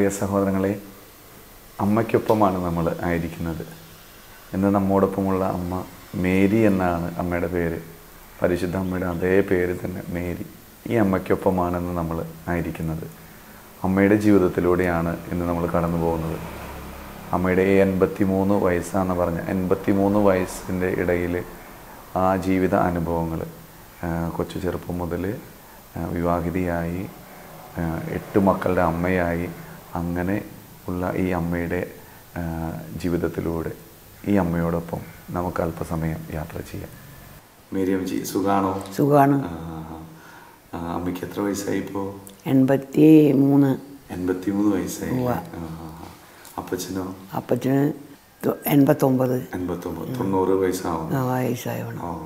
പ്രിയ സഹോദരങ്ങളെ അമ്മയ്ക്കൊപ്പമാണ് നമ്മൾ ആയിരിക്കുന്നത് ഇന്ന് നമ്മോടൊപ്പമുള്ള അമ്മ മേരി എന്നാണ് അമ്മയുടെ പേര് പരിശുദ്ധ അമ്മയുടെ അതേ പേര് തന്നെ മേരി ഈ അമ്മയ്ക്കൊപ്പമാണെന്ന് നമ്മൾ ആയിരിക്കുന്നത് അമ്മയുടെ ജീവിതത്തിലൂടെയാണ് ഇന്ന് നമ്മൾ കടന്നു പോകുന്നത് അമ്മയുടെ ഈ എൺപത്തി മൂന്ന് വയസ്സാന്ന് പറഞ്ഞ എൺപത്തി മൂന്ന് വയസ്സിൻ്റെ ഇടയിൽ ആ ജീവിത അനുഭവങ്ങൾ കൊച്ചു ചെറുപ്പം മുതൽ വിവാഹിതയായി ആ, എട്ട് മക്കളുടെ അമ്മയായി അങ്ങനെ ഉള്ള ഈ അമ്മയുടെ ആ, ജീവിതത്തിലൂടെ ഈ അമ്മയോടൊപ്പം നമുക്ക് അല്പസമയം യാത്ര ചെയ്യാം മേരിയമ്മജി സുഖാണോ സുഖമാണ് ആ, ആ, അമ്മയ്ക്ക് എത്ര വയസ്സായി ഇപ്പോൾ എൺപത്തി മൂന്ന് എൺപത്തി മൂന്ന് വയസ്സായി ഉവ്വ. ആ, ആ, ആ. അപ്പച്ചനോ അപ്പത്തിന് തൊ- എൺപത്തൊമ്പത് എൺപത്തൊമ്പത് തൊണ്ണൂറ് വയസ്സാവും ആ, വയസ്സായവണ് ഓ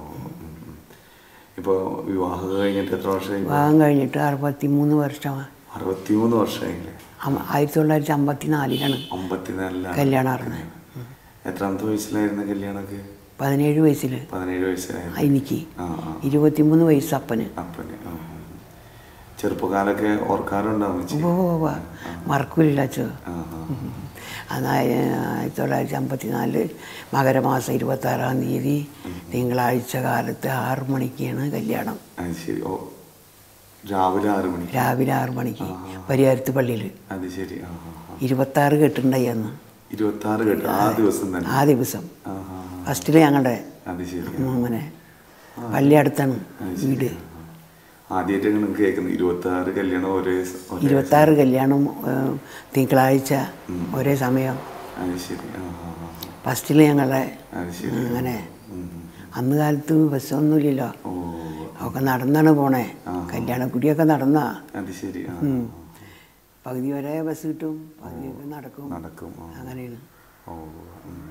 ഇപ്പോൾ വിവാഹം കഴിഞ്ഞിട്ട് എത്ര വർഷമായി വിവാഹം കഴിഞ്ഞിട്ട് അറുപത്തി മൂന്ന് വർഷമാണ് അറുപത്തിമൂന്ന് വർഷമായില്ലേ അം- ആയിരത്തി തൊള്ളായിരത്തി അമ്പത്തി നാലിലാണ് അമ്പത്തിനാലിലാണ് കല്യാണം നടന്നത് എത്രാമത്തെ വയസ്സിലായിരുന്നു കല്യാണമൊക്കെ പതിനേഴ് വയസ്സിൽ പതിനേഴ് വയസ്സിലായിരുന്നു എനിക്ക് ആ ആ ഇരുപത്തിമൂന്ന് വയസ്സ് അപ്പന് അപ്പന് ആ, ആ. ചെറുപ്പകാലൊക്കെ ഓർക്കാറുണ്ടോ അമ്മച്ചി ഉവ്വ് ഉവ്വ് ഉവ്വ്. മറക്കൂലില്ല അച്ഛോ ആ ആ അന്ന് ആയ- ആയിരത്തി തൊള്ളായിരത്തി അമ്പത്തി നാല് മകരമാസം ഇരുപത്താറാം തീയതി തിങ്കളാഴ്ച കാലത്ത് ആറു മണിക്കാണ് കല്യാണം അത് ശരി ഓ രാവിലെ ആറ് മണിക്ക് രാവിലെ ആറു മണിക്ക് പരിഹാരത്ത് പള്ളിയിൽ അത് ശരി ആ ആ ആ. ഇരുപത്താറ് കെട്ടുണ്ടായി അന്ന് ഇരുപത്തി ആറ് കേട്ടോ ആ ദിവസം തന്നെ ആ ദിവസം ആ ആ ആ. ഫസ്റ്റിൽ ഞങ്ങളുടെ അത് ശരി അങ്ങനെ പള്ളി അടുത്താണ് വീട് ആദ്യമായിട്ട് നിങ്ങൾ കേൾക്കുന്നത് ഇരുപത്തി ആറ് കല്യാണം ഒരേ സ- ഒരേ ഇരുപത്താറ് കല്യാണം ഏഹ്, തിങ്കളാഴ്ച ഒരേ സമയം അത് ശരി ആ ആ ആ. ഫസ്റ്റിൽ ഞങ്ങളുടെ അത് ശരി അങ്ങനെ ഉം. അന്ന് കാലത്ത് ബസ്സൊന്നുമില്ലല്ലോ ഓ ഒക്കെ നടന്നാണ് പോണേ കല്യാണക്കുടിയൊക്കെ നടന്നാ അത് ശരി ആ പകുതി വരെ ബസ് കിട്ടും പകുതിയൊക്കെ നടക്കും നടക്കും ആ. അങ്ങനെയാണ് ഓ ഉം.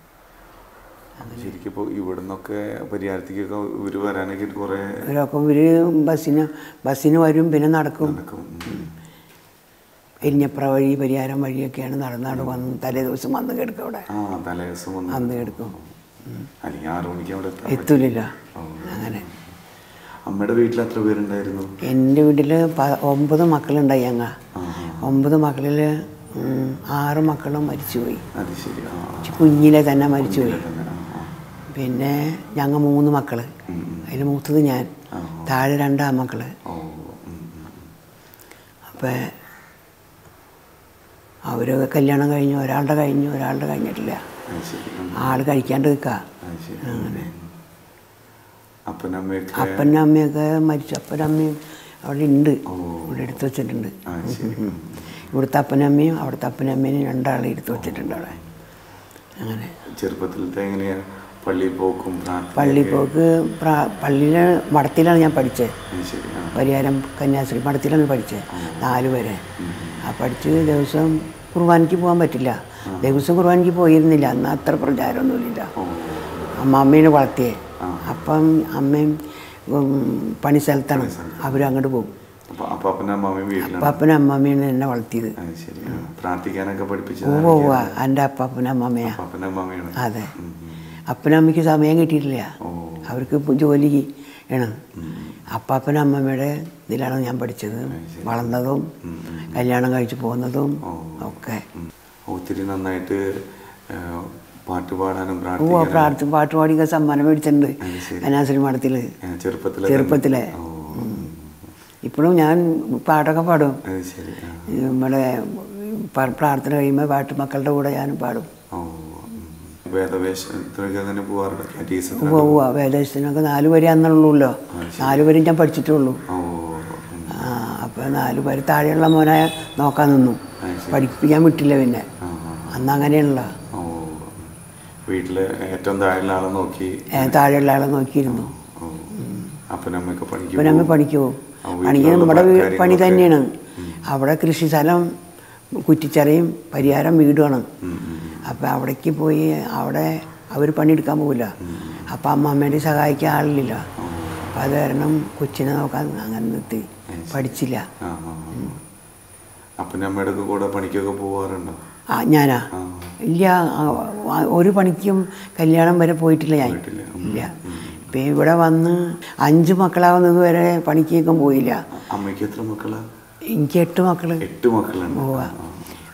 ശരിക്കും ഇപ്പോൾ ഇവിടെ നിന്നൊക്കെ പരിഹാരത്തേക്കൊക്കെ ഇവർ വരാനൊക്കെ കുറേ ഇവരൊക്കെ ഇവര് ബസ്സിന് ബസ്സിന് വരും പിന്നെ നടക്കും നടക്കും ഉം. എരിഞ്ഞപ്ര വഴി പരിഹാരം വഴിയൊക്കെയാണ് നടന്നാട് വന്ന് തലേ ദിവസം വന്ന് കിടക്കും അവിടെ ആ തലേ ദിവസം വന്ന് വന്ന് കിടക്കും അല്ലെങ്കിൽ ആറു മണിക്ക് അവിടെ എത്താൻ എത്തൂലില്ല ഓ. അങ്ങനെ അമ്മയുടെ വീട്ടിൽ എത്ര പേരുണ്ടായിരുന്നു എൻ്റെ വീട്ടിൽ ഒമ്പത് മക്കളുണ്ടായി ഞങ്ങ ആ ആ. ഒമ്പത് മക്കളിൽ ഉം, ആറ് മക്കളും മരിച്ചുപോയി അത് ശരി ആ ആ. കുഞ്ഞിലെ തന്നെ മരിച്ചുപോയി തന്നെ, ആ, ആ. പിന്നെ ഞങ്ങൾ മൂന്ന് മക്കൾ ഉം, ഉം. അതിൽ മൂത്തത് ഞാൻ ആ, താഴെ രണ്ടാം മക്കൾ ഓ ഉം, ഉം. അപ്പം അവർ കല്യാണം കഴിഞ്ഞു ഒരാളുടെ കഴിഞ്ഞു ഒരാളുടെ കഴിഞ്ഞിട്ടില്ല അത് ശരി ഉം. ആൾ കഴിക്കാണ്ട് നിൽക്കുക അത് ശരി അങ്ങനെ അപ്പനമ്മയൊക്കെ അപ്പനും അമ്മയൊക്കെ മരിച്ചു അപ്പനും അമ്മയും അവിടെ ഉണ്ട് ഓ. ഇവിടെ എടുത്തു വെച്ചിട്ടുണ്ട് ആ ശരി ഉം. ഇവിടുത്തെ അപ്പനും അമ്മയും അവിടുത്തെ അപ്പനും അമ്മേനും രണ്ടാളെ എടുത്തു വെച്ചിട്ടുണ്ട് അവിടെ അങ്ങനെ ചെറുപ്പത്തിലത്തെ എങ്ങനെയാ പള്ളിയിൽ പോക്കും പ്രാർത്ഥനയൊക്കെ? പള്ളി പോക്ക് പ്രാ പള്ളിയിലെ മഠത്തിലാണ് ഞാൻ പഠിച്ചത് അത് ശരി ആ പരിഹാരം കന്യാസ്ത്രീ മഠത്തിലാണ് പഠിച്ചത് നാല് വരെ ആ പഠിച്ച് ദിവസം കുർബാനയ്ക്ക് പോകാൻ പറ്റില്ല ദിവസം കുർബാനയ്ക്ക് പോയിരുന്നില്ല അന്ന് അത്ര പ്രചാരമൊന്നുമില്ല ഓ അമ്മാമ്മേനെ വളർത്തിയേ അപ്പം അമ്മയും ഉം, പണി സ്ഥലത്താണ് അവരും അങ്ങോട്ട് പോകും അപ്പൊ അപ്പൊ അപ്പനും അമ്മാമ്മയും വീട്ടിലാണ് അപ്പാപ്പനും അമ്മാമ്മയാണ് എന്നെ വളർത്തിയത് അത് ശരി ആ. പ്രാർത്ഥിക്കാനൊക്കെ പഠിപ്പിച്ചത് പോവുക പോവുക എൻ്റെ അപ്പാപ്പനും അമ്മാമ്മയാ അപ്പനും അമ്മാമ്മയാണ് അതെ ഉം, ഉം. അപ്പനും അമ്മയ്ക്ക് സമയം കിട്ടിയിട്ടില്ല ഓ അവർക്ക് ഇപ്പൊ ജോലി ആണ് അപ്പാപ്പനും അമ്മമ്മയുടെ ഇതിലാണ് ഞാൻ പഠിച്ചത് വളർന്നതും കല്യാണം കഴിച്ച് പോകുന്നതും ഒക്കെ ഉം. ഒത്തിരി നന്നായിട്ട് ആ, പാട്ട് പാടാനും ഓ പ്രാർത്ഥിക്കാനും പ്രാർത്ഥി പാട്ട് പാടിയൊക്കെ സമ്മാനം മേടിച്ചിട്ടുണ്ട് അത് ശരി. കന്യാസ്ത്രീ മഠത്തിൽ ആ, ചെറുപ്പത്തിലെ ചെറുപ്പത്തിലെ ഓ ഇപ്പോഴും ഞാൻ പാട്ടൊക്കെ പാടും അത് ശരി ആ. നമ്മുടെ പ- പ്രാർത്ഥന കഴിയുമ്പോൾ പാട്ട് മക്കളുടെ കൂടെ ഞാനും പാടും ഓ ഉം. വേദവേഷത്തിനൊക്കെ അങ്ങനെ പോവാറുണ്ട് കാറ്റീസത്തിന് പോവുക വേദശത്തിനൊക്കെ നാല് വരെ അന്നുള്ളൂല്ലോ നാല് വരെ ഞാൻ പഠിച്ചിട്ടുള്ളൂ ഓ ഉം. ആ അപ്പോൾ നാല് പേര് താഴെയുള്ള മോനെ നോക്കാൻ നിന്നു അത് ശരി. പഠിപ്പിക്കാൻ വിട്ടില്ല പിന്നെ ആ, ആ. അന്ന് അങ്ങനെയുള്ള ഓ വീട്ടില് ഏറ്റവും താഴെയുള്ള ആളെ നോക്കി താഴെയുള്ള ആളെ നോക്കിയിരുന്നു ഓ അപ്പനമ്മയൊക്കെ പണിക്ക് ഇപ്പം നമ്മൾ പോകും. പണിക്ക് പോകും ആ, പണിക്ക് വീട്ടിലുള്ള നമ്മുടെ വീ- കാര്യങ്ങളൊക്കെ- പണി തന്നെയാണ് അവിടെ കൃഷി സ്ഥലം കുറ്റിച്ചറയും പരിഹാരം വീടുമാണ് ഉം, ഉം. അപ്പം അവിടേക്ക് പോയി അവിടെ അവർ പണിയെടുക്കാൻ പോകില്ല അപ്പം അമ്മമ്മേനെ സഹായിക്കാൻ ആളില്ല അപ്പം അത് കാരണം കൊച്ചിനെ നോക്കാൻ അങ്ങനെ നിർത്തി പഠിച്ചില്ല ആ ആ അപ്പനമ്മയുടെ ഒക്കെ കൂടെ പണിക്കൊക്കെ പോവാറുണ്ടോ ആ ഞാനാ ആ ഇല്ല ആ, ആ, ഒരു പണിക്കും കല്യാണം വരെ പോയിട്ടില്ല ഞാൻ പോയിട്ടില്ല. ഉം. ഇല്ല ഇപ്പം ഇവിടെ വന്ന് അഞ്ച് മക്കളാവുന്നത് വരെ പണിക്കൊക്കെ പോയില്ല അമ്മയ്ക്ക് എത്ര മക്കളാ എനിക്ക് എട്ട് മക്കള് എട്ട് മക്കളുണ്ട് ഉവ്വ. ആ,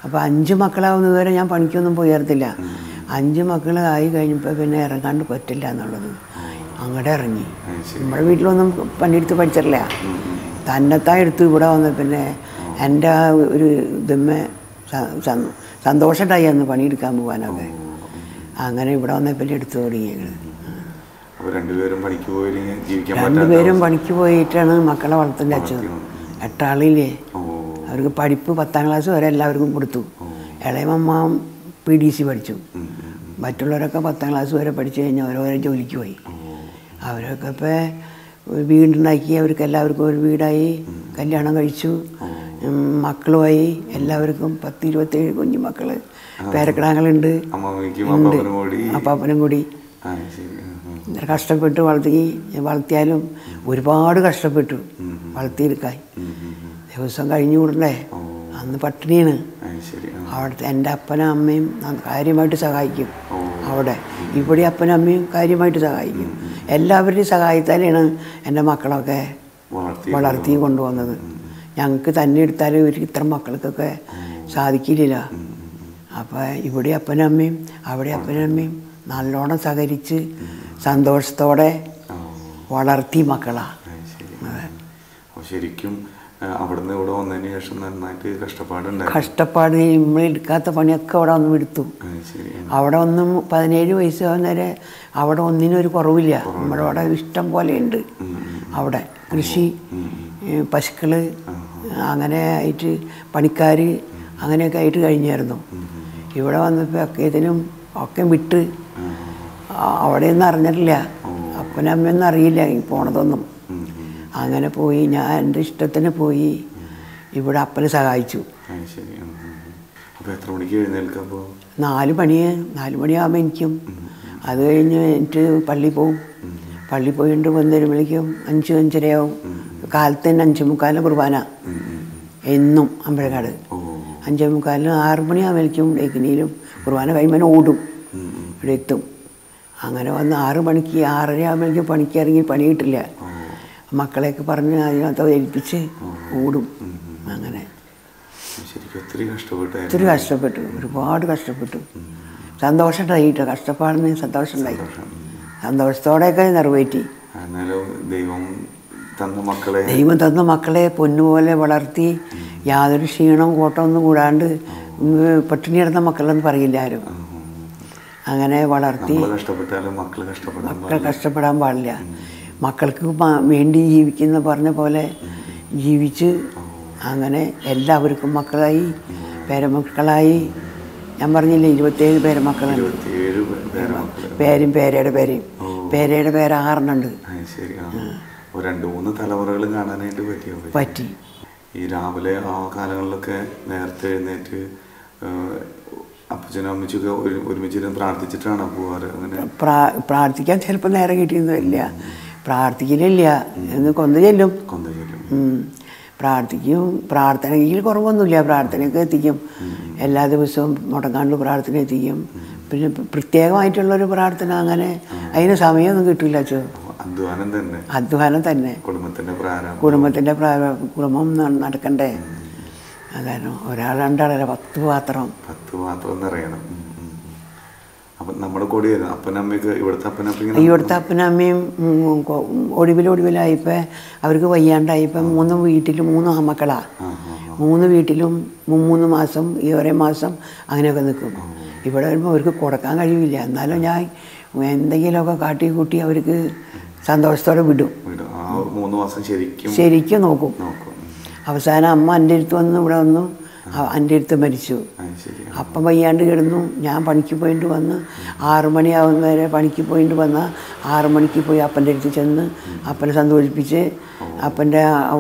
അപ്പോൾ അഞ്ച് മക്കളാവുന്നത് വരെ ഞാൻ പണിക്കൊന്നും പോയർത്തില്ല അഞ്ച് മക്കളായി കഴിഞ്ഞപ്പോൾ പിന്നെ ഇറങ്ങാണ്ട് പറ്റില്ല എന്നുള്ളത് അങ്ങോട്ട് ഇറങ്ങി അത് ശരി നമ്മുടെ വീട്ടിലൊന്നും പണിയെടുത്ത് പഠിച്ചിട്ടില്ല തന്നെത്താൻ എടുത്ത് ഇവിടെ വന്ന പിന്നെ എൻ്റെ ആ ഒരു ഇതുമ്മേ സന്തോഷമായിട്ടായി അന്ന് പണിയെടുക്കാൻ പോകാനൊക്കെ അങ്ങനെ ഇവിടെ വന്ന പിന്നെ എടുത്തു തുടങ്ങി ഞങ്ങൾ അപ്പൊ രണ്ടുപേരും പണിക്ക് പോയില്ലെങ്കിൽ ജീവിക്കാൻ പറ്റാത്ത രണ്ടുപേരും പണിക്ക് പോയിട്ടാണ് മക്കളെ വളർത്തുന്നത് അച്ഛൻ എട്ടാളില്ലേ ഓ അവർക്ക് പഠിപ്പ് പത്താം ക്ലാസ് വരെ എല്ലാവർക്കും കൊടുത്തു ഇളയമമ്മ പി ഡി സി പഠിച്ചു ഉം, ഉം. മറ്റുള്ളവരൊക്കെ പത്താം ക്ലാസ് വരെ പഠിച്ചു കഴിഞ്ഞാൽ ഓരോരോ ജോലിക്ക് പോയി അവരൊക്കെ ഇപ്പോൾ വീടുണ്ടാക്കി അവർക്ക് എല്ലാവർക്കും ഒരു വീടായി കല്യാണം കഴിച്ചു ഉം, മക്കളുമായി എല്ലാവർക്കും പത്ത് ഇരുപത്തേഴ് കുഞ്ഞു മക്കൾ പേരക്കിടാങ്ങളുണ്ട് അമ്മമ്മയ്ക്കും ഉണ്ട് അപ്പാപ്പനും കൂടി അപ്പാപ്പനും കൂടി ആ ശരി ഉം, ഉം. ഇത്ര കഷ്ടപ്പെട്ട് വളർത്തി വളർത്തിയാലും ഒരുപാട് കഷ്ടപ്പെട്ടു വളർത്തിയെടുക്കാൻ ഉം, ഉം, ഉം. ദിവസം കഴിഞ്ഞു കൂടണ്ടേ ഓ അന്ന് പട്ടിണിയാണ് ആ ശരി ആ. അവിടുത്തെ എൻ്റെ അപ്പനും അമ്മയും ന- കാര്യമായിട്ട് സഹായിക്കും ഓ. അവിടെ ഇവിടെ അപ്പനും അമ്മയും കാര്യമായിട്ട് സഹായിക്കും എല്ലാവരുടെയും സഹായത്താലാണ് എൻ്റെ മക്കളൊക്കെ വളർത്തി വളർത്തി കൊണ്ടുവന്നത് ഞങ്ങൾക്ക് തന്നെ എടുത്താലും ഇവർ ഇത്ര മക്കൾക്കൊക്കെ സാധിക്കില്ല അപ്പോൾ ഇവിടെ അപ്പനും അമ്മയും അവിടെ അപ്പനും അമ്മയും നല്ലോണം സഹകരിച്ച് സന്തോഷത്തോടെ ആ വളർത്തി മക്കളാ ആ, ശരി അപ്പോൾ ശരിക്കും ആ, അവിടുന്ന് ഇവിടെ വന്നതിന് ശേഷം നന്നായിട്ട് കഷ്ടപ്പാടുണ്ടായിരുന്നു കഷ്ടപ്പാട് നമ്മൾ എടുക്കാത്ത പണിയൊക്കെ അവിടെ ഒന്നും എടുത്തു ആ, ശരി ആ. അവിടെ ഒന്നും പതിനേഴ് വയസ്സാകുന്ന വരെ അവിടെ ഒന്നിനും ഒരു കുറവില്ല നമ്മുടെ അവിടെ ഇഷ്ടം പോലെയുണ്ട് അവിടെ കൃഷി ഏ, പശുക്കള് അങ്ങനെ ആയിട്ട് പണിക്കാർ അങ്ങനെയൊക്കെ ആയിട്ട് കഴിഞ്ഞായിരുന്നു ഇവിടെ വന്നപ്പോൾ ഒക്കെ ഇതിനും ഒക്കെ വിട്ട് ആ- അവിടെയൊന്നും അറിഞ്ഞിട്ടില്ല അപ്പനമ്മയൊന്നും അറിയില്ല ഈ പോണതൊന്നും ഉം, ഉം. അങ്ങനെ പോയി ഞാൻ എൻ്റെ ഇഷ്ടത്തിന് പോയി ഇവിടെ അപ്പനെ സഹായിച്ചു ആ ശരി ഉം, ഉം, ഉം. അപ്പോൾ എത്ര മണിക്ക് എഴുന്നേൽക്കാം അപ്പോൾ നാല് മണി നാല് മണിയാകുമ്പോൾ എനിക്കും അത് കഴിഞ്ഞ് എനിക്ക് പള്ളി പോവും പള്ളി പോയിട്ട് വന്ന് വരുമ്പോഴേക്കും അഞ്ച് അഞ്ചരയാവും കാലത്ത് തന്നെ അഞ്ച് മുക്കാലിന് കുർബാന എന്നും അമ്പഴക്കാട് ഓ അഞ്ചേ മുക്കാലിന് ആറ് മണിയാകുമ്പോഴേക്കും ഡേക്കിനിയിലും കുർബാന കഴിയുമ്പോൾ ഓടും ഉം, ഉം. ഇവിടെ എത്തും അങ്ങനെ വന്ന് ആറ് മണിക്ക് ആറര ആകുമ്പോഴേക്കും പണിക്ക് ഇറങ്ങി പണി കിട്ടില്ല ഓ മക്കളെയൊക്കെ പറഞ്ഞ് അതിനകത്ത് ഏൽപ്പിച്ച് ഓടും അങ്ങനെ ശരിക്കും ഒത്തിരി കഷ്ടപ്പെട്ടായിരുന്നു ഒത്തിരി കഷ്ടപ്പെട്ടു ഒരുപാട് കഷ്ടപ്പെട്ടു സന്തോഷമുണ്ടായിട്ടോ കഷ്ടപ്പാടിന് സന്തോഷമുണ്ടായി സന്തോഷത്തോടെയൊക്കെ നിറവേറ്റി എന്നാലും ദൈവം തന്ന മക്കളെ ദൈവം തന്ന മക്കളെ പൊന്നുപോലെ വളർത്തി യാതൊരു ക്ഷീണവും കോട്ടമൊന്നും കൂടാണ്ട് ഉം, പട്ടിണി കിടന്ന മക്കളെന്ന് പറയില്ല ആരും അങ്ങനെ വളർത്തി നമ്മൾ കഷ്ടപ്പെട്ടാലും മക്കൾ കഷ്ടപ്പെടാൻ മക്കൾ കഷ്ടപ്പെടാൻ പാടില്ല മക്കൾക്ക് മ- വേണ്ടി ജീവിക്കുന്ന പറഞ്ഞ പോലെ ജീവിച്ച് അങ്ങനെ എല്ലാവർക്കും മക്കളായി പേരമക്കളായി ഞാൻ പറഞ്ഞില്ലേ ഇരുപത്തേഴ് പേരമക്കളുണ്ട് ഇരുപത്തിയേഴ് പേരെ മക്കൾ പേരും പേരയുടെ പേരയും പേരയുടെ പേര് ആറെണ്ണുണ്ട് ആ ശരി ആ ഒരു രണ്ട് മൂന്ന് തലമുറകൾ കാണാനായിട്ട് പറ്റിയോ പറ്റി ഈ രാവിലെ ആ കാലങ്ങളിലൊക്കെ നേരത്തെ എഴുന്നേറ്റ് ആ, അപ്പച്ചനും അമ്മച്ചൊക്കെ ഒരു ഒരുമിച്ചിരുന്ന് പ്രാർത്ഥിച്ചിട്ടാണ് പോവാറ് അങ്ങനെ പ്രാ പ്രാർത്ഥിക്കാൻ ചിലപ്പോൾ നേരം കിട്ടിയൊന്നുമില്ല പ്രാർത്ഥിക്കലില്ല എന്ന് കൊന്നു ചെല്ലും കൊന്ത ചൊല്ലും ഉം. പ്രാർത്ഥിക്കും പ്രാർത്ഥനയിൽ കുറവൊന്നുമില്ല പ്രാർത്ഥനയൊക്കെ എത്തിക്കും എല്ലാ ദിവസവും മുടങ്ങാണ്ട് പ്രാർത്ഥന എത്തിക്കും പിന്നെ പ്ര- പ്രത്യേകമായിട്ടുള്ളൊരു പ്രാർത്ഥന അങ്ങനെ അതിന് സമയമൊന്നും കിട്ടില്ല അച്ചോ അധ്വാനം തന്നെ അധ്വാനം തന്നെ കുടുംബത്തിന്റെ പ്രാരംഭം കുടുംബത്തിൻ്റെ പ്രാ- കുടുംബം ന- നടക്കണ്ടേ അതാണ് ഒരാൾ രണ്ടാളല്ല പത്ത് പാത്രം പത്ത് മാത്രം നിറയണം ഉം, ഉം, ഉം. അപ്പൊ നമ്മുടെ കൂടെ ആയിരുന്നു അപ്പനമ്മയൊക്കെ ഇവിടുത്തെ അപ്പനമ്മ ഇങ്ങനെ ഇവിടുത്തെ അപ്പനമ്മയും ഉം, കൊ- ഒടുവിൽ ഒടുവിലായപ്പോൾ അവർക്ക് വയ്യാണ്ടായപ്പോൾ മൂന്ന് വീട്ടിൽ മൂന്ന് ആമക്കളാ ആ, ആ, ആ. മൂന്ന് വീട്ടിലും മൂ- മൂന്ന് മാസം ഈ ഒരേ മാസം അങ്ങനെയൊക്കെ നിൽക്കും ഇവിടെ വരുമ്പോൾ അവർക്ക് കൊടുക്കാൻ കഴിയില്ല എന്നാലും ഞാൻ എന്തെങ്കിലുമൊക്കെ കാട്ടി കൂട്ടി അവർക്ക് സന്തോഷത്തോടെ വിടും വീട് ആ ഒരു മൂന്ന് മാസം ശരിക്കും ശരിക്കും നോക്കും നോക്കും ഉം. അവസാനം അമ്മ എൻ്റെ അടുത്ത് വന്ന് ഇവിടെ വന്നു അ- എൻ്റെ അടുത്ത് മരിച്ചു അത് ശരി അപ്പം വയ്യാണ്ട് കിടന്നു ഞാൻ പണിക്ക് പോയിട്ട് വന്ന് ആറു മണിയാവുന്ന വരെ പണിക്ക് പോയിട്ട് വന്ന ആറു മണിക്ക് പോയി അപ്പൻ്റെ അടുത്ത് ചെന്ന് അപ്പനെ സന്തോഷിപ്പിച്ച് അപ്പൻ്റെ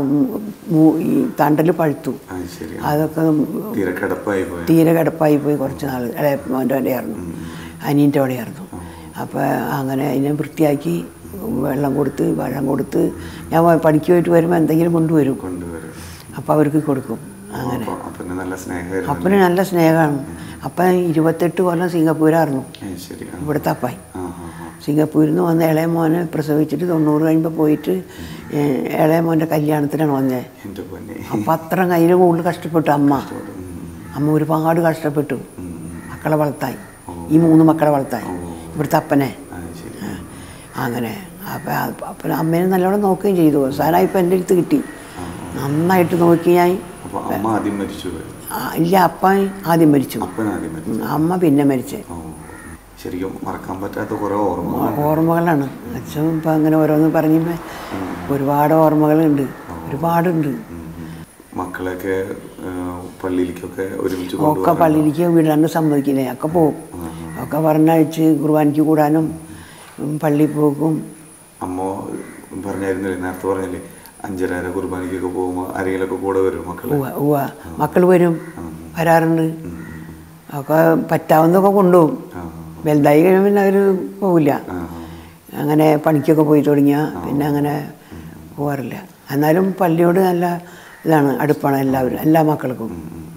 ഈ തണ്ടൽ പഴുത്തു അത് ശരി അതൊക്കെ തീരെ കിടപ്പായി പോയി തീരെ കിടപ്പായി പോയി കുറച്ച് നാൾ ഇളയപ്പൻ്റെ അവിടെയായിരുന്നു അനിയൻ്റെ അവിടെയായിരുന്നു അപ്പോൾ അങ്ങനെ അതിനെ വൃത്തിയാക്കി വെള്ളം കൊടുത്ത് വെള്ളം കൊടുത്ത് ഞാൻ പണിക്ക് പോയിട്ട് വരുമ്പോൾ എന്തെങ്കിലും കൊണ്ടുവരും കൊണ്ടുവരും അപ്പോൾ അവർക്ക് കൊടുക്കും അങ്ങനെ അപ്പൊ അപ്പന് നല്ല സ്നേഹമായിരുന്നു അപ്പന് നല്ല സ്നേഹമാണ് അപ്പൻ ഇരുപത്തെട്ട് കൊല്ലം സിംഗപ്പൂരായിരുന്നു അത് ശരി ആ ഇവിടുത്തെ അപ്പായി ആ ആ ആ. സിംഗപ്പൂരിൽ നിന്ന് വന്ന ഇളയ മോനെ പ്രസവിച്ചിട്ട് തൊണ്ണൂറ് കഴിയുമ്പോൾ പോയിട്ട് ഏഹ്, ഇളയ മോൻ്റെ കല്യാണത്തിനാണ് വന്നത് എൻ്റെ പൊന്നെ അപ്പം അത്ര കയ്യിൽ കൂടുതൽ കഷ്ടപ്പെട്ടു അമ്മ അമ്മ ഒരുപാട് കഷ്ടപ്പെട്ടു ഉം, ഉം. മക്കളെ വളർത്താൻ ഈ മൂന്ന് മക്കളെ വളർത്താൻ ഇവിടുത്തെ അപ്പനെ ആ, ശരി അങ്ങനെ അപ്പം അപ്പം അമ്മേനെ നല്ലോണം നോക്കുകയും ചെയ്തു അവസാനം ഇപ്പം എൻ്റെ അടുത്ത് കിട്ടി നന്നായിട്ട് നോക്കി ഞാൻ അപ്പൊ അമ്മ ആദ്യം മരിച്ചു പോയി. ആ, ഇല്ല അപ്പൻ ആദ്യം മരിച്ചു അപ്പൻ ആദ്യം മരിച്ചു ഉം, അമ്മ പിന്നെ മരിച്ചേ ഓ ശരിക്കും മറക്കാൻ പറ്റാത്ത കുറെ ഓർമ്മകൾ ഓർമ്മകളാണ് അച്ഛൻ ഇപ്പം അങ്ങനെ ഓരോന്ന് പറഞ്ഞപ്പോൾ ഒരുപാട് ഓർമ്മകളുണ്ട് ഒരുപാടുണ്ട് മക്കളെയൊക്കെ ആ, പള്ളിയിലേക്കൊക്കെ ഒരുമിച്ച് ഒക്കെ കൊണ്ടുപോകാൻ പള്ളിയിലേക്ക് വിടാണ്ട് സമ്മതിക്കില്ലേ ഒക്കെ പോവും ഒക്കെ പറഞ്ഞയച്ച് കുർബാനയ്ക്ക് കൂടാനും ഉം, പള്ളിയിൽ പോക്കും അമ്മ പറഞ്ഞായിരുന്നില്ലേ നേരത്തെ പറഞ്ഞില്ലേ അഞ്ചര കുർബാനയ്ക്കൊക്കെ പോകുമ്പോൾ ആരെങ്കിലൊക്കെ കൂടെ വരും മക്കള് ഉവ്വ ഉവ്വ മക്കൾ വരും വരാറുണ്ട് ഒക്കെ പറ്റാവുന്നതൊക്കെ കൊണ്ടുപോകും ആ, വലുതായി കഴിയുമ്പോൾ പിന്നെ അവർ പോവില്ല ആ, അങ്ങനെ പണിക്കൊക്കെ പോയി തുടങ്ങിയാൽ പിന്നെ അങ്ങനെ പോകാറില്ല എന്നാലും പള്ളിയോട് നല്ല ഇതാണ് അടുപ്പാണ് എല്ലാവരും എല്ലാ മക്കൾക്കും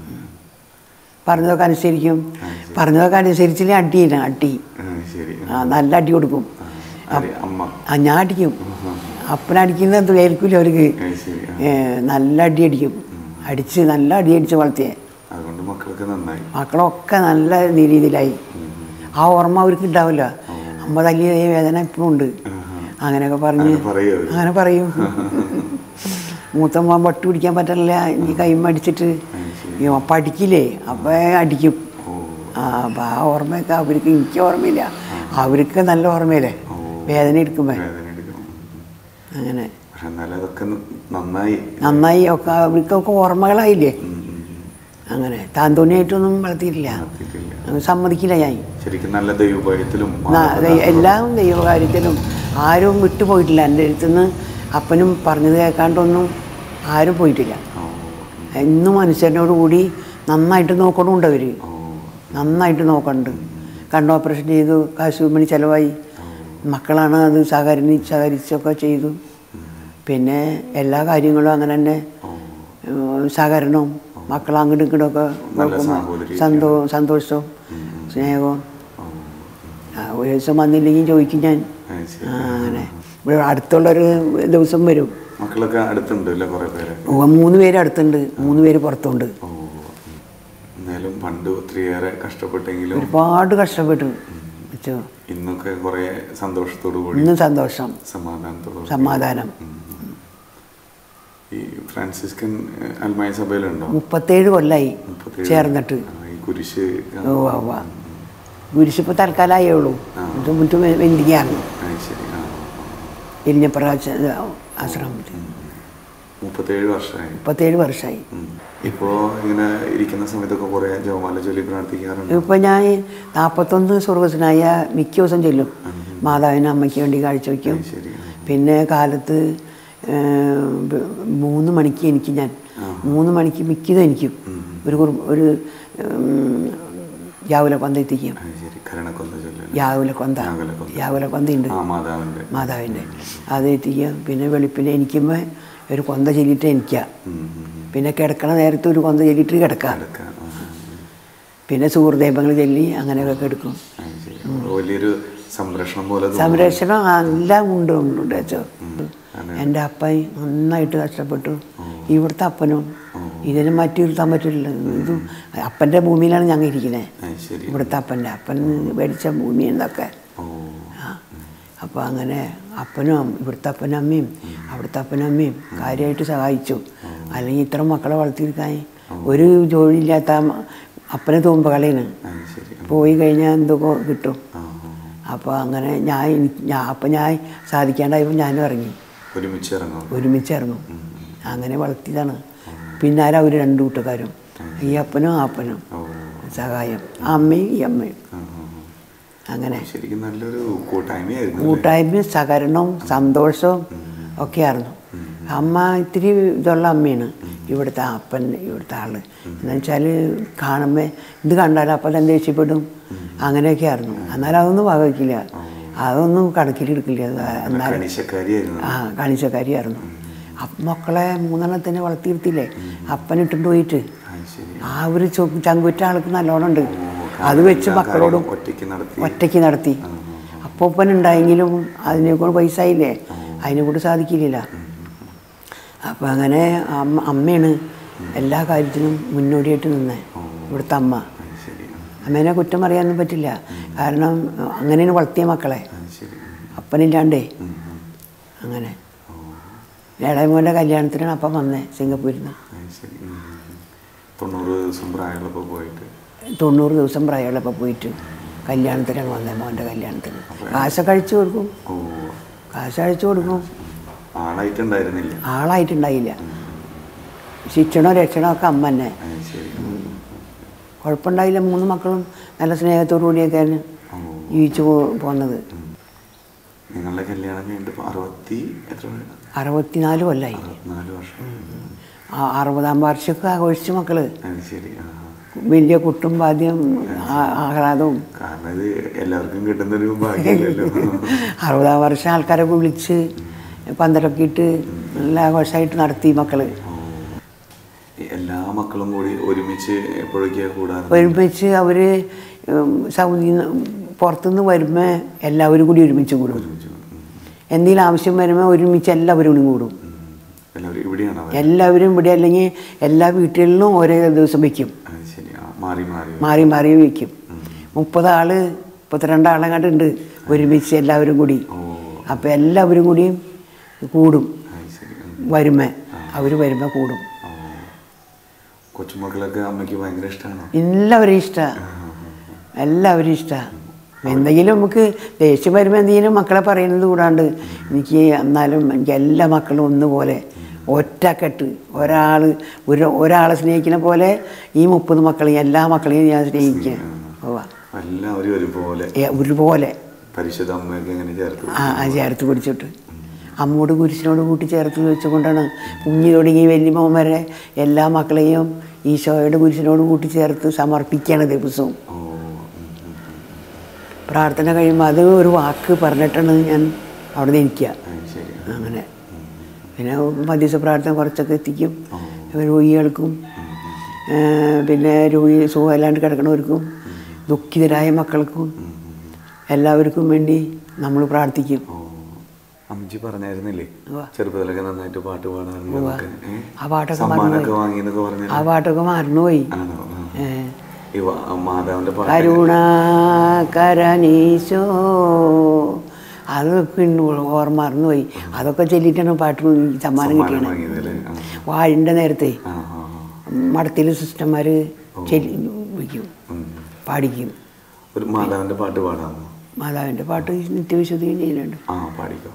പറഞ്ഞതൊക്കെ അനുസരിക്കും പറഞ്ഞതൊക്കെ അനുസരിച്ചില്ലേ അടിയില്ല അടി ആ, ശരി ആ, നല്ല അടി കൊടുക്കും ആര്? അമ്മ ആ ഞാൻ അടിക്കും അപ്പനടിക്കുന്നത് കേൾക്കില്ല അവർക്ക് ആ, ശരി ആ. ഏ, നല്ല അടി അടിക്കും അടിച്ച് നല്ല അടി അടിച്ച് വളർത്തിയേ അതുകൊണ്ട് മക്കൾക്ക് നന്നായി മക്കളൊക്കെ നല്ല രീതിയിലായി ആ ഓർമ്മ അവർക്ക് ഉണ്ടാവില്ല അമ്മ തല്ലിയ വേദന ഇപ്പോഴും ഉണ്ട് അങ്ങനെയൊക്കെ പറഞ്ഞ് അങ്ങനെ പറയോ അവര്? അങ്ങനെ പറയും മൂത്തമ്മ വട്ട് പിടിക്കാൻ പറ്റില്ല ഇനി കൈമ അടിച്ചിട്ട് ഈ പഠിക്കില്ലേ അപ്പം അടിക്കും ഓ ആ അപ്പം ആ ഓർമ്മയൊക്കെ അവർക്ക് എനിക്ക് ഓർമ്മയില്ല അവർക്ക് നല്ല ഓർമ്മയില്ലേ വേദന എടുക്കുമ്പോൾ വേദന എടുക്കണം അങ്ങനെ പക്ഷെ എന്നാലും അതൊക്കെ ന- നന്നായി നന്നായി ഒക്കെ അവർക്കൊക്കെ ഓർമ്മകളായില്ലേ ഉം, ഉം, ഉം. അങ്ങനെ താന്തോന്നിയായിട്ടൊന്നും വളർത്തിയിട്ടില്ല നടത്തിയിട്ടില്ല. സമ്മതിക്കില്ല ഞാൻ ശരിക്കും നല്ല ദൈവഭയത്തിലും ന- ദൈ- എല്ലാം ദൈവകാര്യത്തിലും ആരും വിട്ടുപോയിട്ടില്ല എൻ്റെ അടുത്തുനിന്ന് അപ്പനും പറഞ്ഞത് കേൾക്കാണ്ടൊന്നും ആരും പോയിട്ടില്ല ഓ, എന്നും മനുഷ്യനോട് കൂടി നന്നായിട്ട് നോക്കണമുണ്ട് അവർ ഓ, നന്നായിട്ട് നോക്കണ്ട് കണ്ണ് ഓപ്പറേഷൻ ചെയ്തു കാശ് മണി ചിലവായി മക്കളാണ് അത് സഹകരണി സഹകരിച്ചൊക്കെ ചെയ്തു പിന്നെ എല്ലാ കാര്യങ്ങളും അങ്ങനെ തന്നെ ഓ. ഏഹ് സഹകരണവും മക്കൾ അങ്ങോട്ടും ഇങ്ങോട്ടൊക്കെ നല്ല നോക്കുമ്പോൾ സാഹോദര്യം. സന്തോ സന്തോഷവും സ്നേഹവും ഓ. ആ, ഒരു ദിവസം വന്നില്ലെങ്കിൽ ചോദിക്കും ഞാൻ ആ, ശരി. ആ, അങ്ങനെ ഇവിടെ അടുത്തുള്ളൊരു ദിവസം വരും മക്കളൊക്കെ അടുത്തുണ്ട് അല്ലേ കുറെ പേര് ഓ, മൂന്ന് പേര് അടുത്തുണ്ട് മൂന്ന് പേര് പുറത്തുണ്ട് ഓ ഉം. എന്നാലും പണ്ട് ഒത്തിരിയേറെ കഷ്ടപ്പെട്ടെങ്കിലും ഒരുപാട് കഷ്ടപ്പെട്ടു വെച്ചോ ഇന്നൊക്കെ കുറെ സന്തോഷത്തോടു കൂടി ഇന്നും സന്തോഷം സമാധാനത്തോടു കൂടി. സമാധാനം ഈ ഫ്രാൻസിസ്കൻ ഏഹ്, അൽമായ സഭയിലുണ്ടോ മുപ്പത്തേഴ് കൊല്ലായി മുപ്പത്തേഴ്. ചേർന്നിട്ട് ആ, ഈ കുരിശ് ഓ ഉവ്വ ഗുരിശിപ്പോൾ തൽക്കാലമായേ ഉള്ളൂ ഇത് മുറ്റും വെന്തിക്കാണ് ആ, ശരി ആ ഇരിഞ്ഞപ്രാച്ച ആശ്രമത്തിൽ മുപ്പത്തേഴ് വർഷമായി മുപ്പത്തേഴ് വർഷമായി ഉം. ഇപ്പോ ഇങ്ങനെ ഇരിക്കുന്ന സമയത്തൊക്കെ കുറെ ജപമാല ചൊല്ലി പ്രാർത്ഥിക്കാറുണ്ട് ഇപ്പം ഞാൻ നാൽപ്പത്തൊന്ന് സ്വർഗസ്വനായ മിക്ക ദിവസം ചെല്ലും മാതാവിന് അമ്മയ്ക്ക് വേണ്ടി കാഴ്ചവെക്കും ശരി പിന്നെ കാലത്ത് ഏം, ബ- മൂന്ന് മണിക്ക് എനിക്ക് ഞാൻ മൂന്ന് മണിക്ക് മിക്കതും എനിക്കും ഒരു കുറും- ഒരു യാവുല കൊന്ത എത്തിക്കും ആ, ശരി കരണക്കൊന്ത ചൊല്ലി യാവുല കൊന്ത യാവുലക്കൊന്ത. യാവുല കൊന്തയുണ്ട് ആ മാതാവിന്റെ മാതാവിൻ്റെ അത് എത്തിക്കുക പിന്നെ വെളുപ്പിന് എനിക്കുമ്പോൾ ഒരു കൊന്ത ചൊല്ലിയിട്ട് എനിക്കുക ഉം, ഉം, ഉം. പിന്നെ കിടക്കണ നേരത്ത് ഒരു കൊന്ത ചൊല്ലിയിട്ട് കിടക്കുക അതൊക്കെ, ആ, ആ, പിന്നെ സുഹൃദേവങ്ങൾ ചൊല്ലി അങ്ങനെയൊക്കെ കിടക്കും ആ, ശരി. അപ്പോൾ വലിയൊരു സംരക്ഷണം പോലെ തോന്നുന്നു. സംരക്ഷണം എല്ലാം ഉണ്ട് ഉണ്ട് അച്ഛോ അതെ. എൻ്റെ അപ്പൻ നന്നായിട്ട് കഷ്ടപ്പെട്ടു ഇവിടുത്തെ അപ്പനും ഇതിനെ മാറ്റി നിർത്താൻ പറ്റില്ല ഇത് അപ്പൻ്റെ ഭൂമിയിലാണ് ഞങ്ങൾ ഇരിക്കുന്നത് ആ, ശരി ഇവിടുത്തെ അപ്പൻ്റെ അപ്പൻ മേടിച്ച ഭൂമി എന്നൊക്കെ ഓ അപ്പോൾ അങ്ങനെ അപ്പനും ഇവിടുത്തെ അപ്പനും അമ്മയും അവിടുത്തെ അപ്പനും അമ്മയും കാര്യമായിട്ട് സഹായിച്ചു അല്ലെങ്കിൽ ഇത്ര മക്കളെ വളർത്തിയെടുക്കാൻ ഒരു ജോലിയില്ലാത്ത അമ്മ- അപ്പനെ തൂമ്പ കളയാണ് ആ, ശരി പോയി കഴിഞ്ഞാൽ എന്തൊക്കെ കിട്ടും ആ, അപ്പോൾ അങ്ങനെ ഞാൻ എനിക്ക് ഞാൻ അപ്പം ഞാൻ സാധിക്കാണ്ടായപ്പോൾ ഞാനും ഇറങ്ങി ഒരുമിച്ച് ഇറങ്ങും ഒരുമിച്ച് ഇറങ്ങും അങ്ങനെ വളർത്തിയതാണ് പിന്നാലെ അവർ രണ്ടു കൂട്ടുകാരും ഈ അപ്പനും ആ അപ്പനും ഓ സഹായം ആ അമ്മയും ഈ അമ്മയും ആ, ആ, അങ്ങനെ ആ. ശരിക്കും നല്ലൊരു കൂട്ടായ്മയായിരുന്നു അല്ലേ? കൂട്ടായ്മയും സഹകരണവും സന്തോഷവും ഒക്കെയായിരുന്നു അമ്മ ഇത്തിരി ഇതുള്ള അമ്മയാണ് ഇവിടുത്തെ അപ്പൻ ഇവിടുത്തെ ആള് എന്ന് വെച്ചാൽ കാണുമ്പോൾ ഇത് കണ്ടാലും അപ്പം തന്നെ ദേഷ്യപ്പെടും അങ്ങനെയൊക്കെ ആയിരുന്നു എന്നാലും അതൊന്നും വകവയ്ക്കില്ല അതൊന്നും കണക്കിലെടുക്കില്ല അത് എന്നാലും കണിശക്കാരിയായിരുന്നു ആ കാണിച്ചക്കാരിയായിരുന്നു അപ്പം മക്കളെ മൂന്നെണ്ണത്തിനെ വളർത്തിയിരുത്തില്ലേ അപ്പനിട്ടുണ്ട് പോയിട്ട് ആ, ശരി ആ ഒരു ചൊ- ചങ്കുറ്റ ആൾക്ക് നല്ലോണം ഉണ്ട് അത് വെച്ച് എല്ലാ മക്കളോടും കാര്യവും ഒറ്റയ്ക്ക് നടത്തി ഒറ്റയ്ക്ക് നടത്തി അപ്പൊപ്പൻ ഉണ്ടായെങ്കിലും അതിനെ കൊണ്ട് പൈസ ആയില്ലേ അതിനെ കൊണ്ട് സാധിക്കില്ല അപ്പം അങ്ങനെ അമ്മ അമ്മയാണ് എല്ലാ കാര്യത്തിനും മുന്നോടിയായിട്ട് നിന്നേ ഓ ഇവിടുത്തെ അമ്മ അത് ശരി ആ, അമ്മേനെ കുറ്റം പറയാനൊന്നും പറ്റില്ല കാരണം അങ്ങനെയാണ് വളർത്തിയ മക്കളെ അത് ശരി ഉം, അപ്പനില്ലാണ്ടേ ഉം, ഉം. അങ്ങനെ ഓ ഏഴാമോൻ്റെ കല്യാണത്തിനാണ് അപ്പം വന്നേ സിംഗപ്പൂരിൽ നിന്ന് അത് ശരി ഉം, ഉം, ഉം. തൊണ്ണൂറ് ദിവസം പ്രായമുള്ളപ്പോൾ പോയിട്ട് തൊണ്ണൂറ് ദിവസം പ്രായമുള്ളപ്പോൾ പോയിട്ട് കല്യാണത്തിനാണ് വന്നത് മോൻ്റെ കല്യാണത്തിന് കാശൊക്കെ അഴിച്ചു കൊടുക്കും ഓ കാശ് അഴിച്ചു കൊടുക്കും ആളായിട്ടുണ്ടായിരുന്നില്ല ആളായിട്ടുണ്ടായില്ല ശിക്ഷണോ രക്ഷണോ ഒക്കെ അമ്മ തന്നെ അത് ശരി ഉം, ഉം. കുഴപ്പമുണ്ടായില്ല മൂന്ന് മക്കളും നല്ല സ്നേഹത്തോടു കൂടിയൊക്കെയാണ് ഓ ജീവിച്ചു പോ പോന്നത് നിങ്ങളുടെ കല്യാണം കഴിഞ്ഞിട്ട് ഇപ്പൊ അറുപത്തി എത്ര വരെ? അറുപത്തിനാല് കൊല്ലായി അറുപത്തിനാല് വർഷം ആ അറുപതാം വാർഷികം ആഘോഷിച്ചു മക്കള് അത് ശരി ആ വലിയ കുട്ടും വാദ്യം ആ- ആഹ്ലാദവും കാരണം ഇത് എല്ലാവർക്കും കിട്ടുന്നൊരു ഭാഗ്യമല്ലല്ലോ അറുപതാം വർഷം ആൾക്കാരൊക്കെ വിളിച്ച് പന്തലൊക്കെ ഇട്ട് നല്ല ആഘോഷമായിട്ട് നടത്തി മക്കള് ഓ. ഈ എല്ലാ മക്കളും കൂടി ഒരുമിച്ച് എപ്പോഴൊക്കെയാ കൂടാറ് ഒരുമിച്ച് അവർ സൗദി പുറത്തുനിന്ന് വരുമ്പോൾ എല്ലാവരും കൂടി ഒരുമിച്ച് കൂടും ഒരുമിച്ച് ഉം, എന്തെങ്കിലും ആവശ്യം വരുമ്പോൾ ഒരുമിച്ച് എല്ലാവരും കൂടി കൂടും ഉം. എല്ലാവരും ഇവിടെയാണ് അവർ എല്ലാവരും ഇവിടെ അല്ലെങ്കിൽ എല്ലാ വീട്ടുകളിലും ഓരോ ദിവസം വയ്ക്കും അത് ശരി ആ മാറി മാറി മാറി മാറി വയ്ക്കും മുപ്പത് ആള് മുപ്പത്തിരണ്ട് ആളെങ്ങാട്ടുണ്ട് ഒരുമിച്ച് എല്ലാവരും കൂടി ഓ അപ്പോൾ എല്ലാവരും കൂടിയും കൂടും അത് ശരി ഉം. വരുമേ അവർ വരുമ്പോൾ കൂടും ഓ. കൊച്ചുമക്കളൊക്കെ അമ്മയ്ക്ക് ഭയങ്കര ഇഷ്ടമാണോ എല്ലാവരും ഇഷ്ടമാണ് എല്ലാവരും ഇഷ്ടമാണ് എന്തെങ്കിലും നമുക്ക് ദേഷ്യം വരുമ്പോൾ എന്തെങ്കിലും മക്കളെ പറയുന്നത് കൂടാണ്ട് എനിക്ക് എന്നാലും എനിക്ക് എല്ലാ മക്കളും ഒന്നുപോലെ ഒറ്റക്കെട്ട് ഒരാൾ ഒരു ഒരാളെ സ്നേഹിക്കുന്ന പോലെ ഈ മുപ്പത് മക്കളെയും എല്ലാ മക്കളെയും ഞാൻ സ്നേഹിക്കുക ഓ എല്ലാവരും ഒരുപോലെ ഒരുപോലെ പരിശുദ്ധ അമ്മയൊക്കെ എങ്ങനെ ചേർത്ത് ആ ആ ചേർത്ത് പിടിച്ചിട്ട് അമ്മോട് കുരിശിനോട് കൂട്ടി ചേർത്ത് വെച്ചുകൊണ്ടാണ് കുഞ്ഞു തുടങ്ങി വലിയമോൻ വരെ എല്ലാ മക്കളെയും ഈശോയുടെ കുരിശിനോട് കൂട്ടി ചേർത്ത് സമർപ്പിക്കുകയാണ് ദിവസവും ഓ ഉം, ഉം, ഉം. പ്രാർത്ഥന കഴിയുമ്പോൾ അത് ഒരു വാക്ക് പറഞ്ഞിട്ടാണ് ഞാൻ അവിടെ നിന്ന് ഇരിക്കുക അത് ശരി അങ്ങനെ പിന്നെ മധ്യസ്ഥ പ്രാർത്ഥന കുറച്ചൊക്കെ എത്തിക്കും ഓ. രോഗികൾക്കും ഏ, പിന്നെ രോഗി സുഖമില്ലാണ്ട് കിടക്കണവർക്കും ദുഃഖിതരായ മക്കൾക്കും എല്ലാവർക്കും വേണ്ടി നമ്മൾ പ്രാർത്ഥിക്കും ഓ അമ്മച്ചി പറഞ്ഞായിരുന്നില്ലേ ഉവ്വ. ചെറുപ്പത്തിലൊക്കെ നന്നായിട്ട് പാട്ട് പാടാറുണ്ട് എന്നൊക്കെ. ഏ? ആ പാട്ടൊക്കെ സമ്മാനമൊക്കെ മറന്നുപോയി. വാങ്ങിയെന്നൊക്കെ പറഞ്ഞു ആ പാട്ടൊക്കെ മറന്നുപോയി ആണോ ആ. ഏ, ഈ വാ- മാതാവിന്റെ പാട്ട് കരുണാകരനീശോ അതൊക്കെ ഉണ്ട് ഓർമ്മ മറന്നുപോയി അതൊക്കെ ചൊല്ലിയിട്ടാണ് പാട്ട് സമ്മാനം സമ്മാനം കിട്ടിയത് വാങ്ങിയതല്ലേ ആ. വാഴിൻ്റെ നേരത്തെ ആ ആ ആ. മഠത്തിലെ സിസ്റ്റർമാർ ചെല്ലി വിളിക്കും ഉം. പാടിക്കും ഒരു മാതാവിന്റെ പാട്ട് പാടാമോ മാതാവിൻ്റെ പാട്ട് നിത്യവിശുദ്ധി ചെയ്യുന്നുണ്ട് ആ പാടിക്കോ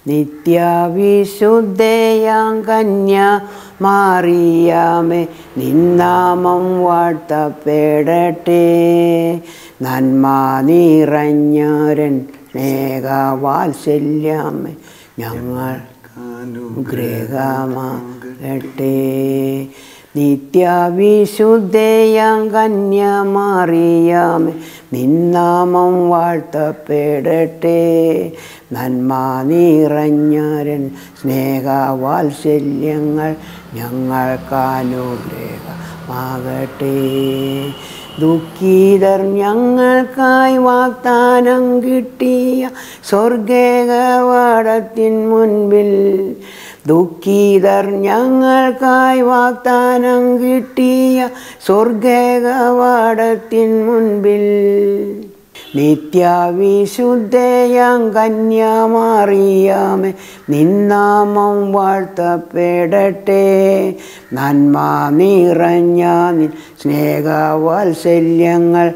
നിത്യവിശുദ്ധയാം കന്യ മാറിയാമേ നിന്നാമം വാഴ്ത്തപ്പെടട്ടെ നന്മ നിറഞ്ഞരൻ സ്നേഹവാത്സല്യാമേ ഞങ്ങൾ ഗ്രഹമാകട്ടെ നിത്യവിശുദ്ധയാം കന്യമാറിയാമേ നിന്നാമം വാഴ്ത്തപ്പെടട്ടെ നന്മ നിറഞ്ഞരൻ സ്നേഹവാത്സല്യങ്ങൾ ഞങ്ങൾക്കനുഗ്രഹമാകട്ടെ ദുഃഖിതർ ഞങ്ങൾക്കായി വാഗ്ദാനം കിട്ടിയ സ്വർഗേകവാടത്തിൻ മുൻപിൽ ദുഃഖിതർ ഞങ്ങൾക്കായി വാഗ്ദാനം കിട്ടിയ സ്വർഗേകവാടത്തിൻ മുൻപിൽ നിത്യവിശുദ്ധയാം കന്യാമാറിയാമേ നിന്നാമം വാഴ്ത്തപ്പെടട്ടെ നന്മ നിറഞ്ഞ നിൻ സ്നേഹവാത്സല്യങ്ങൾ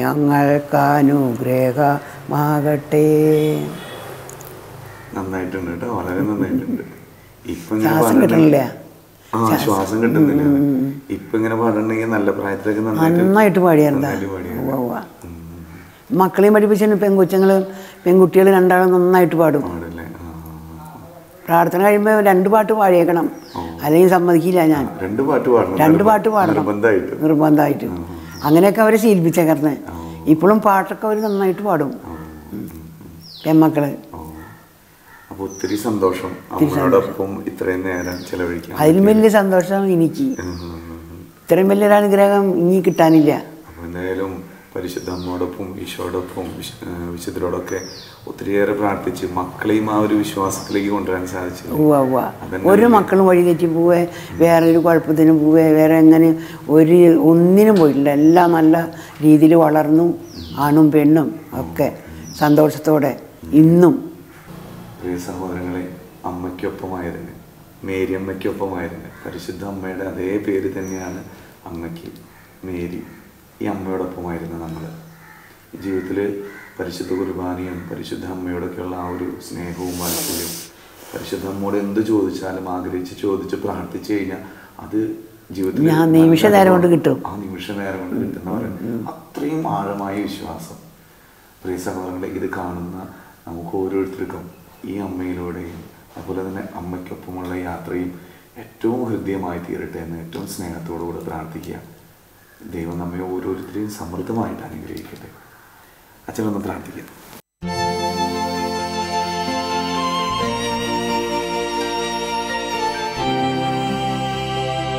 ഞങ്ങൾക്കനുഗ്രഹമാകട്ടെ നന്നായിട്ടുണ്ട് കേട്ടോ വളരെ നന്നായിട്ടുണ്ട് ഇപ്പൊ ഇങ്ങനെ ശ്വാസം പാടണ്ട- കിട്ടണില്ല ആ ശ്വാസം കിട്ടുന്നില്ല ഇപ്പൊ ഇങ്ങനെ പാടണമെങ്കിൽ നല്ല പ്രായത്തിലൊക്കെ നന്നായിട്ട് നന്നായിട്ട് പാടിയായിരുന്നാ നന്നായിട്ട് പാടിയായിരുന്നു. ഉവ്വ് ഉവ്വ്. മക്കളെയും പഠിപ്പിച്ചു പെൺകൊച്ചുങ്ങൾ പെൺകുട്ടികൾ രണ്ടാളും നന്നായിട്ട് പാടും പാടല്ലേ ആ, ആ, ആ. പ്രാർത്ഥന കഴിയുമ്പോൾ രണ്ട് പാട്ട് പാടിയേക്കണം അല്ലെങ്കിൽ സമ്മതിക്കില്ല ഞാൻ രണ്ട് പാട്ട് പാടണം രണ്ട് പാട്ട് പാടണം നിർബന്ധമായിട്ട് നിർബന്ധമായിട്ട് അങ്ങനെയൊക്കെ അവരെ ശീലിപ്പിച്ചേക്കറന്ന് ഇപ്പോഴും പാട്ടൊക്കെ അവർ നന്നായിട്ട് പാടും പെൺമക്കള് ഓ അപ്പൊ ഒത്തിരി സന്തോഷം അമ്മയോടൊപ്പം ഇത്രയും നേരം ചെലവഴിക്കാൻ അതിലും വലിയ സന്തോഷം എനിക്ക് ഉം, ഉം, ഉം. ഇത്രയും വലിയൊരു അനുഗ്രഹം ഇനി കിട്ടാനില്ല അപ്പൊ എന്തായാലും പരിശുദ്ധ അമ്മയോടൊപ്പം ഈശോടൊപ്പം വിശു ഏഹ് വിശുദ്ധരോടൊക്കെ ഒത്തിരിയേറെ പ്രാർത്ഥിച്ച് മക്കളെയും ആ ഒരു വിശ്വാസത്തിലേക്ക് കൊണ്ടുവരാൻ സാധിച്ചു ഉവ്വ ഉവ്വ അതന്നെ ഒരു മക്കളും വഴി തെറ്റി പോവേ വേറെ ഒരു കുഴപ്പത്തിനും പോവേ വേറെ എങ്ങനെ ഒരു ഒന്നിനും പോയിട്ടില്ല എല്ലാം നല്ല രീതിയിൽ വളർന്നു ആണും പെണ്ണും ഒക്കെ സന്തോഷത്തോടെ ഇന്നും പ്രിയ സഹോദരങ്ങളെ അമ്മയ്ക്കൊപ്പമായിരുന്നു മേരി അമ്മയ്ക്കൊപ്പമായിരുന്നു പരിശുദ്ധ അമ്മയുടെ അതേ പേര് തന്നെയാണ് അമ്മയ്ക്ക് മേരി ഈ അമ്മയോടൊപ്പമായിരുന്നു നമ്മൾ ജീവിതത്തിൽ പരിശുദ്ധ കുർബാനയും പരിശുദ്ധ അമ്മയോടൊക്കെയുള്ള ആ ഒരു സ്നേഹവും വാത്സല്യവും പരിശുദ്ധ അമ്മയോട് എന്ത് ചോദിച്ചാലും ആഗ്രഹിച്ച് ചോദിച്ച് പ്രാർത്ഥിച്ചു കഴിഞ്ഞാൽ അത് ജീവിതത്തിൽ ഞാൻ നിമിഷ നേരം കൊണ്ട് കിട്ടും. ആ നിമിഷ നേരം കൊണ്ട് കിട്ടുന്ന പറയുന്നത് അത്രയും ആഴമായ വിശ്വാസം പ്രിയ സഹോദരങ്ങളെ ഇത് കാണുന്ന നമുക്ക് ഓരോരുത്തർക്കും ഈ അമ്മയിലൂടെയും അതുപോലെ തന്നെ അമ്മയ്ക്കൊപ്പമുള്ള യാത്രയും ഏറ്റവും ഹൃദ്യമായി തീരട്ടെ എന്ന് ഏറ്റവും സ്നേഹത്തോടു കൂടെ പ്രാർത്ഥിക്കുക ദൈവം നമ്മെ ഓരോരുത്തരെയും സമൃദ്ധമായിട്ട് അനുഗ്രഹിക്കട്ടെ അച്ഛനൊന്ന് പ്രാർത്ഥിക്കാം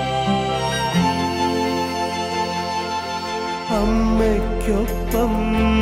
അമ്മയ്ക്കൊപ്പം